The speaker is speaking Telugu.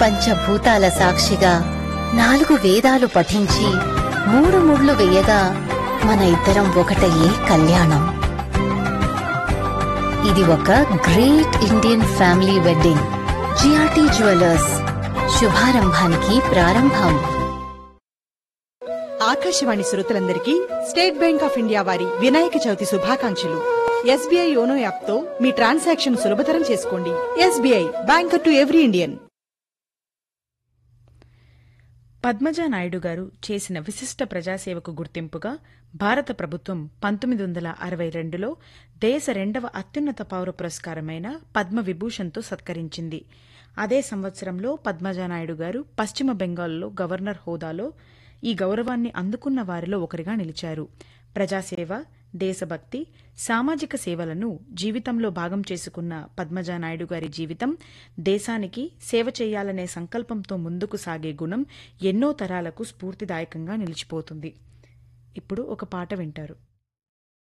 పంచభూతాల సాక్షిగా నాలుగు వేదాలు పఠించి మూడు ముళ్ళు వేయగా మన ఇద్దరం ఒకటయ్యే కళ్యాణం ఇది ఒక great Indian family wedding GRT jewellers శుభారంభానికి ప్రారంభం ఆకాశవాణి శ్రోతలందరికీ స్టేట్ బ్యాంక్ ఆఫ్ ఇండియా వారి వినాయక చవితి శుభాకాంక్షలు ఎస్బీఐ యోనో యాప్ తో మీ ట్రాన్సాక్షన్ సులభతరం చేసుకోండి SBI banker to every Indian Padmaja Naidu గారు చేసిన విశిష్ట ప్రజాసేవకు గుర్తింపుగా భారత ప్రభుత్వం పంతొమ్మిది వందల అరవై రెండులో దేశ రెండవ అత్యున్నత పౌర పురస్కారమైన పద్మ విభూషణ్తో సత్కరించింది అదే సంవత్సరంలో పద్మజా నాయుడు గారు పశ్చిమ బెంగాల్లో గవర్నర్ హోదాలో ఈ గౌరవాన్ని అందుకున్న వారిలో ఒకరిగా నిలిచారు ప్రజాసేవ దేశభక్తి సామాజిక సేవలను జీవితంలో భాగం చేసుకున్న పద్మజా నాయుడు గారి జీవితం దేశానికి సేవ చేయాలనే సంకల్పంతో ముందుకు సాగే గుణం ఎన్నో తరాలకు స్ఫూర్తిదాయకంగా నిలిచిపోతుంది ఇప్పుడు ఒక పాట వింటారు